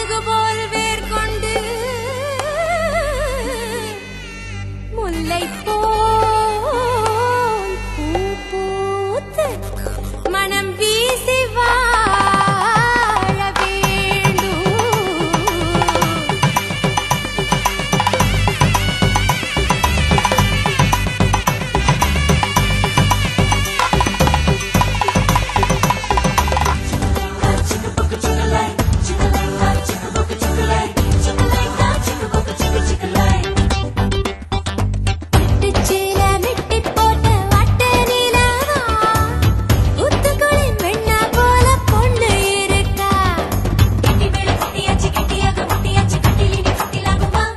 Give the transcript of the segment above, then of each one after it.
கழுகு போல் வேர் கொண்டு முல்லை போல் பூ பூத்து மனம் வீசி வாழ வேண்டும் பட்டுச்சீல மிட்டி போட்ட வட்ட நிலாவா உத்துக்குளின் வெண்ணா போல பொண்ணு இருக்கா கட்டி மேல கட்டியாச்சு கட்டியாக கட்டியாச்சு கட்டிலினி கட்டிலாகுமா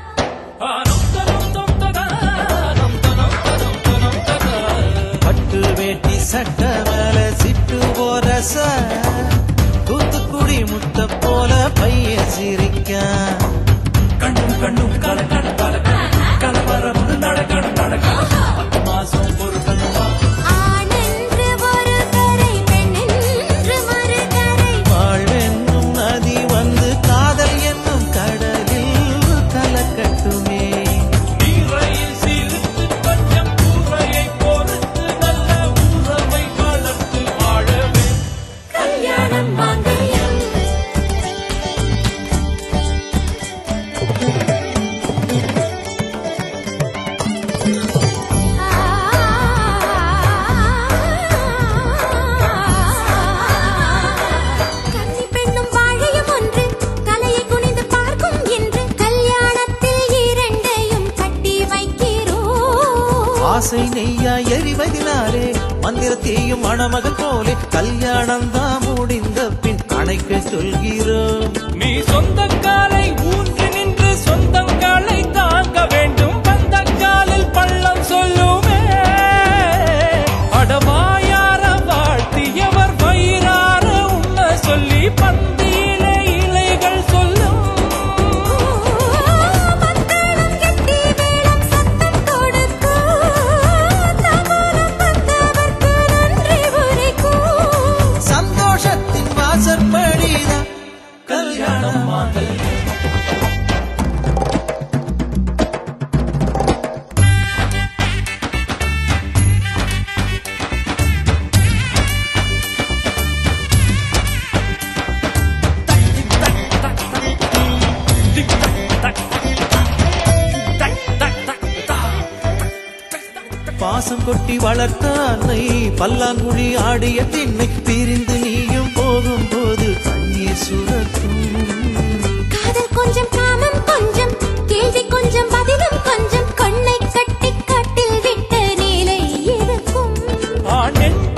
பட்டு வேட்டி சட்ட மேல சிட்டு போரச தூத்துக்குடி முத்த போல பைய சிரிக்கா கண்ணும் கண்ணும் கல கல கல கலவரம் நடக்கணும் நடக்கணும் பத்து மாசம் பொறுக்கணுமா ஆணென்று ஒரு கரை பெண்ணென்று மறு கரை வாழ்வென்னும் நதி வந்து காதல் என்னும் கடலில் கலக்கட்டுமே நீரையில் சீர்த்து கொஞ்சம் கூரையை பொறுத்து நல்ல உறவை வளர்த்து வாழவே கல்யாணம் மாங்கல்யம் கன்னி பெண்ணும் வாழையும் ஒன்று தலையை குனிந்து பார்க்கும் என்று கல்யாணத்தில் இரண்டையும் கட்டி வைக்கிறோம் ஆசை நெய்யா எரிவதினாலே மந்திரத்தையும் மணமகள் போலே கல்யாணம் தான் முடிந்த பின் அணைக்க சொல்கிறோம் நீ சொந்த காலை ஊன்றி நின்று சொந்தங்களை தாங்க வேண்டும் வந்த காலில் பள்ளம் சொல்லுமே அடவாயார வாழ்த்தியவர் வயிறார உண்ண சொல்லி பந்தியிலே இலைகள் சொல்லும் மத்தளம் கெட்டி மேளம் சத்தம் கொடுக்கும் தமரம் வந்தவர்க்கு நன்றி உரைக்கும் சந்தோஷத்தின் வாசற்படிதான் கல்யாணம் மாதல் பாசம் கொட்டி வளர்த்த அன்னை பல்லாங்குழி ஆடிய திண்ணை பிரிந்து நீயும் போகும்போது கண்ணீர் சுரக்கும் காதல் கொஞ்சம் காமம் கொஞ்சம் கேள்வி கொஞ்சம் பதிலும் கொஞ்சம் கண்ணை கட்டி கட்டில் விட்ட நிலை இருக்கும் ஆணென்